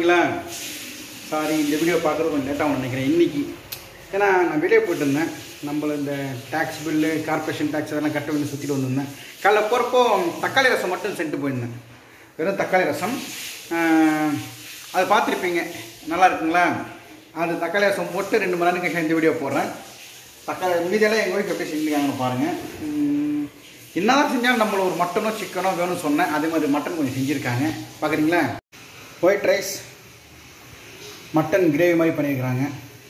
இருக்கீங்களா சாரி இந்த வீடியோ பார்க்குறது கொஞ்சம் லேட்டாக நினைக்கிறேன் இன்றைக்கி ஏன்னா நான் வெளியே போயிட்டு இருந்தேன் நம்மள இந்த டேக்ஸ் பில்லு கார்ப்பரேஷன் டேக்ஸ் அதெல்லாம் கட்ட வேண்டி சுற்றிட்டு வந்திருந்தேன் காலைல போகிறப்போ தக்காளி ரசம் மட்டும் சென்ட்டு போயிருந்தேன் வெறும் தக்காளி ரசம் ஆஹ், அது பார்த்துருப்பீங்க நல்லா இருக்குங்களா அது தக்காளி ரசம் போட்டு ரெண்டு மணி நேரம் கழிச்சு இந்த வீடியோ போடுறேன் தக்காளி மீதியெல்லாம் எங்கள் ஒய்ஃப் எப்படி செஞ்சுருக்காங்கன்னு பாருங்கள் உம், என்னதான் செஞ்சாலும் நம்மள ஒரு மட்டனோ சிக்கனோ வேணும்னு சொன்னேன் அதே மாதிரி மட்டன் கொஞ்சம் செஞ்சுருக்காங்க பார்க்குறீங்களா ஒயிட் ரைஸ் மட்டன் கிரேவி மாதிரி பண்ணியிருக்கிறாங்க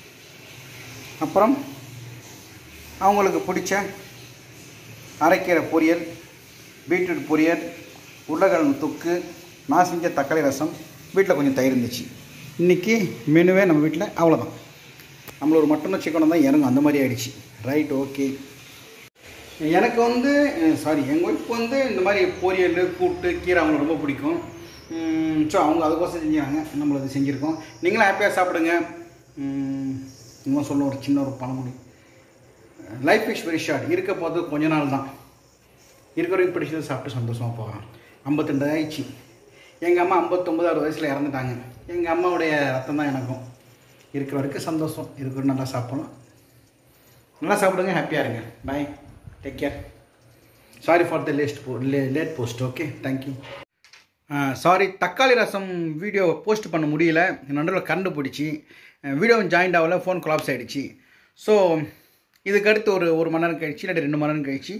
அப்புறம் அவங்களுக்கு பிடிச்ச அரைக்கீரை பொரியல் பீட்ரூட் பொரியல் உருளைக்கிழங்கு தொக்கு நான் செஞ்ச தக்காளி ரசம் வீட்டில் கொஞ்சம் தயிர் இருந்துச்சு இன்றைக்கி மெனுவே நம்ம வீட்டில் அவ்வளோதான் நம்மள ஒரு மட்டனோ சிக்கனோ தான் இறங்கும் அந்த மாதிரி ஆயிடுச்சு ரைட் ஓகே எனக்கு வந்து சாரி எங்கள் ஒய்ஃப் வந்து இந்த மாதிரி பொரியல் கூட்டு கீரை அவங்களுக்கு ரொம்ப பிடிக்கும் ஸோ அவங்க அதுக்கோசம் செஞ்சாங்க நம்மள அது செஞ்சுருக்கோம் நீங்களும் ஹாப்பியாக சாப்பிடுங்க உம், இன்னும் சொல்ல ஒரு சின்ன ஒரு பழமொழி லைஃப் இஸ் வெரி ஷார்ட் இருக்க போது கொஞ்ச நாள் தான் இருக்கிற வரைக்கும் பிடிச்சது சாப்பிட்டு சந்தோஷமாக போகலாம் ஐம்பத்தெண்டு ஆயிடுச்சு எங்கள் அம்மா ஐம்பத்தொம்பதாவது வயசில் இறந்துட்டாங்க எங்கள் அம்மாவுடைய ரத்தம் தான் எனக்கும் இருக்கிற வரைக்கும் சந்தோஷம் இருக்கிற நல்லா சாப்பிடலாம் நல்லா சாப்பிடுங்க ஹாப்பியாக இருங்க bye take care sorry for the last for late post okay thank you sorry தக்காளி ரசம் வீடியோ போஸ்ட் பண்ண முடியல நடுவில் கரண்டு பிடிச்சி வீடியோ ஜாயிண்ட் ஆகல ஃபோன் கொலாப்ஸ் ஆகிடுச்சு ஸோ இதுக்கு அடுத்து ஒரு ஒரு மணி நேரம் கழிச்சு இல்லாட்டி ரெண்டு மணி நேரம் கழிச்சு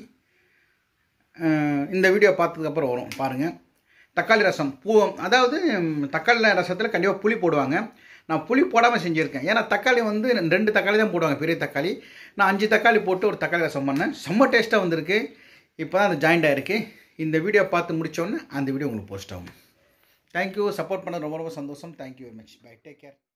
அஹ், இந்த வீடியோ பார்த்ததுக்கப்புறம் வரும் பாருங்கள் தக்காளி ரசம் பூ அதாவது ம், தக்காளி ரசத்தில் கண்டிப்பாக புளி போடுவாங்க நான் புளி போடாமல் செஞ்சுருக்கேன் ஏன்னா தக்காளி வந்து ரெண்டு தக்காளி தான் போடுவாங்க பெரிய தக்காளி நான் அஞ்சு தக்காளி போட்டு ஒரு தக்காளி ரசம் பண்ணேன் செம்ம டேஸ்ட்டாக வந்திருக்கு இப்போ தான் அது ஜாயிண்ட் ஆகிருக்கு இந்த வீடியோ பார்த்து முடிச்சோன்னே அந்த வீடியோ உங்களுக்கு போஸ்ட் ஆகும் தேங்க்யூ சப்போர்ட் பண்ண ரொம்ப ரொம்ப சந்தோஷம் thank you very much bye take care